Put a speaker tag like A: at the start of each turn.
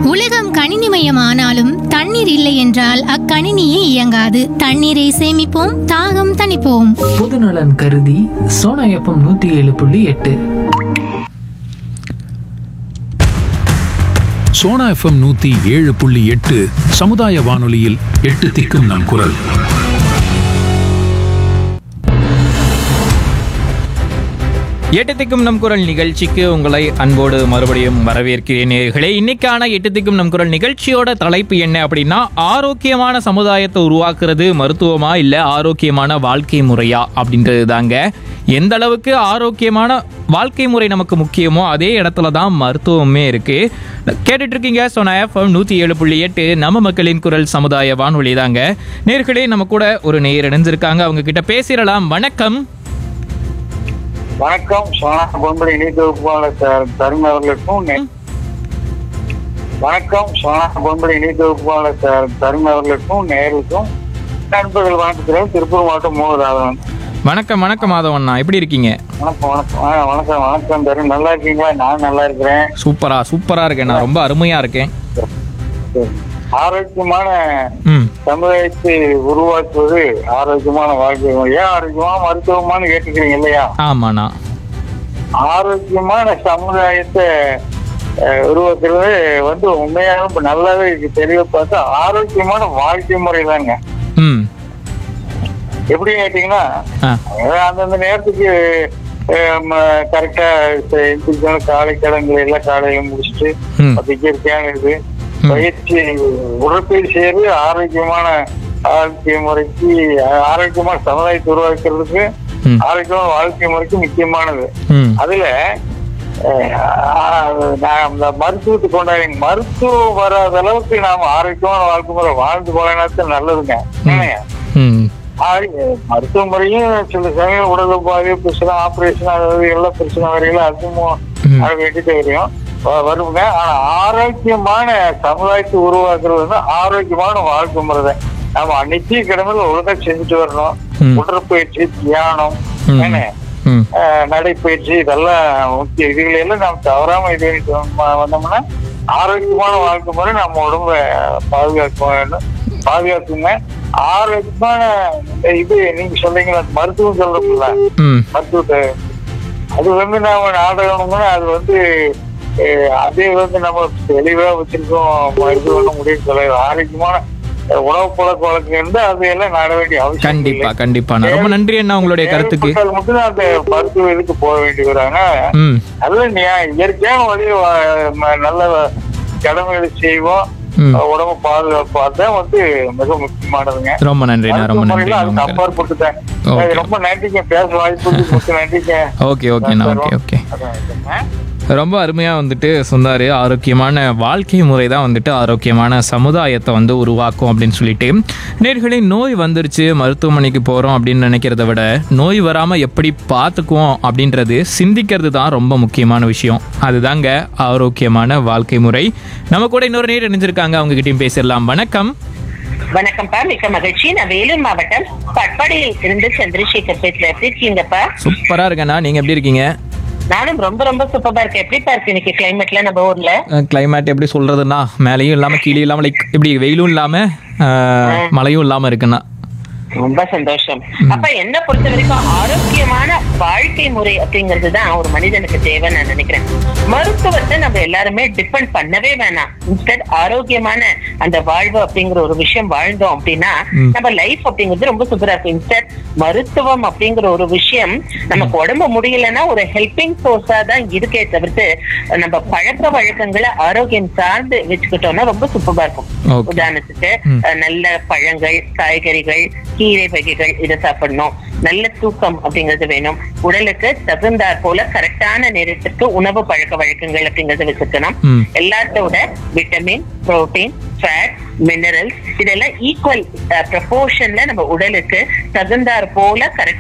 A: உலகம் கணினிமயமானாலும் தண்ணீர் இல்லை என்றால் அக்கணினியே இயங்காது தண்ணீரை சேமிப்போம் தாகம் தணிப்போம்
B: பொதுநலன் கருதி சோனா எஃப்எம் நூத்தி ஏழு புள்ளி எட்டு
C: சோனா எஃப்எம் நூத்தி ஏழு புள்ளி எட்டு சமுதாய வானொலியில் எட்டு திக்கும் நம் குரல்
D: எட்டு திக்கும் நம் குரல் நிகழ்ச்சிக்கு உங்களை அன்போடு மறுபடியும் வரவேற்கிறேன் நேயர்களே இன்னைக்கான எட்டு திக்கும் நம் குரல் நிகழ்ச்சியோட தலைப்பு என்ன அப்படின்னா ஆரோக்கியமான சமுதாயத்தை உருவாக்குறது மருத்துவமா இல்ல ஆரோக்கியமான வாழ்க்கை முறையா அப்படின்றது தாங்க எந்த அளவுக்கு ஆரோக்கியமான வாழ்க்கை முறை நமக்கு முக்கியமோ அதே இடத்துல தான் மருத்துவமே இருக்கு கேட்டுட்டு இருக்கீங்க சொன்ன எஃப்எம் நூத்தி ஏழு புள்ளி எட்டு நம்ம மக்களின் குரல் சமுதாய வானொலி தாங்க நேர்களே நம்ம கூட ஒரு நேயர் இணைஞ்சிருக்காங்க அவங்க கிட்ட பேசிடலாம் வணக்கம்
E: வணக்கம் சோனா பொன்படி இணைய தொகுப்பாளர் த- தருண் அவர்களுக்கும் நே- வணக்கம் சோனா பொன்படி இணைய தொகுப்பாளர் த- தருண் அவர்களுக்கும் நேருக்கும் நண்பர்கள் வணக்கத்தில் திருப்பூர் மாவட்டம் மூலராதவன்
D: வணக்கம் வணக்கம் மாதவண்ணா எப்படி இருக்கீங்க
E: வணக்கம் வணக்கம் ஆ, வணக்கம் வணக்கம் தருண் நல்லா இருக்கீங்களா நான் நல்லா இருக்கிறேன்
D: சூப்பரா சூப்பரா இருக்கேன் நான் ரொம்ப அருமையா இருக்கேன்
E: சரி. ஆரோக்கியமான
D: ம்
E: சமுதாயத்தை உருவாக்குவது ஆரோக்கியமான வாழ்க்கை முறை. ஏன் ஆரோக்கியமான மருத்துவமானு கேட்டுக்கிறீங்க இல்லையா
D: ஆமாண்ணா
E: ஆரோக்கியமான சமுதாயத்தை அஹ், உருவாக்குறது வந்து உண்மையாக இப்ப நல்லாவே இருக்கு தெளிவா பார்த்தா ஆரோக்கியமான வாழ்க்கை முறை தாங்க
D: ம்
E: எப்படி கேட்டீங்கன்னா
D: ஆ
E: அஹ், அந்தந்த நேரத்துக்கு கரெக்டா எந்திரிக்கணும் காலை கடன்களை எல்லாம் காலையில முடிச்சுட்டு
D: ம்
E: அதுக்கு இருக்கையான இது
D: ம்.
E: பயிற்சி உடற்பயிற்சி செய்யறது ஆரோக்கியமான வாழ்க்கை முறைக்கு அஹ், ஆரோக்கியமான சமுதாயத்தை உருவாக்குறதுக்கு
D: ம்.
E: ஆரோக்கியமான வாழ்க்கை முறைக்கு முக்கியமானது
D: ம்
E: அதுல அஹ், நான் இந்த மருத்துவத்தை கொண்டாடி மருத்துவம் வராத அளவுக்கு நாம ஆரோக்கியமான வாழ்க்கை முறை வாழ்ந்து போனா நல்லதுங்க என்னங்க?
D: ம்
E: ஆரி- மருத்துவ முறையும் சில சமயம் உடல் உபாதை பிரச்சனை ஆபரேஷன் அதாவது எல்லா பிரச்சனை வரையிலும் அதுவும்
D: ம்.
E: அது வேண்டிட்டு வரையும் வ- வருங்க ஆனா ஆரோக்கியமான சமுதாயத்தை உருவாக்குறது வந்து ஆரோக்கியமான வாழ்க்கை முறை தான் நாம அன்னைக்கு கிடமையில ஒழுங்கா செஞ்சுட்டு வரணும்
D: ம்.
E: உடற்பயிற்சி தியானம்
D: ம்.
E: என்ன
D: ம்
E: அஹ், நடைப்பயிற்சி இதெல்லாம் முக்கிய இதுகளை எல்லாம் நாம் தவறாம இது பண்ணிட்டு வந்தோம்- வந்தோம்னா ஆரோக்கியமான வாழ்க்கை முறை நம்ம உடம்ப பாதுகாக்க வேண்டும் பாதுகாக்குங்க ஆரோக்கியமான இந்த இது நீங்க சொல்றீங்களா மருத்துவம் சொல்றோம்ல
D: ம்
E: மருத்துவத்தை அது வந்து நாம நாடகம்னா அது வந்து அஹ், அதே வந்து நம்ம தெளிவா வச்சிருக்கோம் இது பண்ண முடியும் சொல்ல ஆரோக்கியமான அஹ், உணவு பழக்க வழக்கம் இருந்து அதையெல்லாம் நாட வேண்டிய அவசியம்
D: கண்டிப்பா
E: இல்லை.
D: கண்டிப்பா ரொம்ப நன்றி அண்ணா உங்களுடைய கருத்துக்கு
E: தேவைப்பட்டால் மட்டும்தான் அந்த மருத்துவ இதுக்கு போக வேண்டி வராங்க
D: ம்
E: அதுல நீ இயற்கையான வழி நல்ல கடமைகளை செய்வோம்
D: ம்
E: உடம்பு பாதுகாப்பு அதான் வந்து மிக முக்கியமானதுங்க
D: ரொம்ப நன்றிண்ணா ரொம்ப
E: மருத்துவ
D: நன்றி
E: முறையில அதுக்கு அப்பாற்பட்டுட்டேன்
D: Okay.
E: ரொம்ப நன்றிங்க பேச வாய்ப்பு கொடுத்து நன்றிங்க
D: ஓகே ஓகேண்ணா ஓகே ஓகே
E: அதான் இதுங்க.
D: ரொம்ப அருமையாக வந்துட்டு சொன்னார் ஆரோக்கியமான வாழ்க்கை முறை தான் வந்துட்டு ஆரோக்கியமான சமுதாயத்தை வந்து உருவாக்கும் அப்படின்னு சொல்லிட்டு நேர்களே நோய் வந்துருச்சு மருத்துவமனைக்கு போகிறோம் அப்படின்னு நினைக்கிறத விட நோய் வராமல் எப்படி பார்த்துக்குவோம் அப்படின்றது சிந்திக்கிறது தான் ரொம்ப முக்கியமான விஷயம் அதுதாங்க ஆரோக்கியமான வாழ்க்கை முறை நம்ம கூட இன்னொரு நேர் இணைஞ்சிருக்காங்க அவங்க கிட்டயும் பேசிடலாம் வணக்கம்
F: வணக்கம்ப்பா மிக்க மகிழ்ச்சி நான் வேலூர் மாவட்டம் பட்பாடியில் இருந்து சந்திரசேகர் பேசுறேன் எப்படி இருக்கீங்கப்பா
D: சூப்பராக இருக்கேண்ணா நீங்கள் எப்படி இருக்கீங்க
F: நானும் ரொம்ப ரொம்ப சூப்பரா இருக்கேன் எப்படிப்பா இருக்கு இன்னைக்கு கிளைமேட்ல நம்ம ஊர்ல
D: கிளைமேட் எப்படி சொல்கிறதுன்னா மேலேயும் இல்லாமல் கீழே இல்லாமல் லைக் இப்படி வெயிலும் இல்லாமல் மழையும் இல்லாமல் இருக்குண்ணா
F: ரொம்ப சந்தோஷம் அப்ப என்ன பொறுத்த வரைக்கும் ஆரோக்கியமான வாழ்க்கை முறை அப்படிங்கிறது தான் ஒரு மனிதனுக்கு தேவை நான் நினைக்கிறேன் மருத்துவத்தை நம்ம எல்லாருமே டிபெண்ட் பண்ணவே வேணாம் இன்ஸ்டட் ஆரோக்கியமான அந்த வாழ்வு அப்படிங்கிற ஒரு விஷயம் வாழ்ந்தோம் அப்படின்னா நம்ம லைஃப் அப்படிங்கிறது ரொம்ப சூப்பரா இருக்கும் இன்ஸ்டட் மருத்துவம் அப்படிங்கிற ஒரு விஷயம் நமக்கு உடம்பு முடியலன்னா ஒரு ஹெல்பிங் சோர்ஸா தான் இருக்கே தவிர்த்து நம்ம பழக்க வழக்கங்களை ஆரோக்கியம் சார்ந்து வச்சுக்கிட்டோம்னா ரொம்ப சூப்பரா இருக்கும்
D: Okay.
F: உதாரணத்துக்கு அஹ், நல்ல பழங்கள் காய்கறிகள் கீரை வகைகள் இதை சாப்பிடணும் நல்ல தூக்கம் அப்படிங்கிறது வேணும் உடலுக்கு தகுந்தாற் போல கரெக்டான நேரத்திற்கு உணவு பழக்க வழக்கங்கள் அப்படிங்கறத வச்சுக்கணும்
D: ம்.
F: எல்லாத்தோட விட்டமின் புரோட்டீன் ஃபேட் மினரல்ஸ் இதெல்லாம் ஈக்குவல் ப்ரப்போர்ஷன்ல நம்ம உடலுக்கு தகுந்தாற் போல கரெக்ட்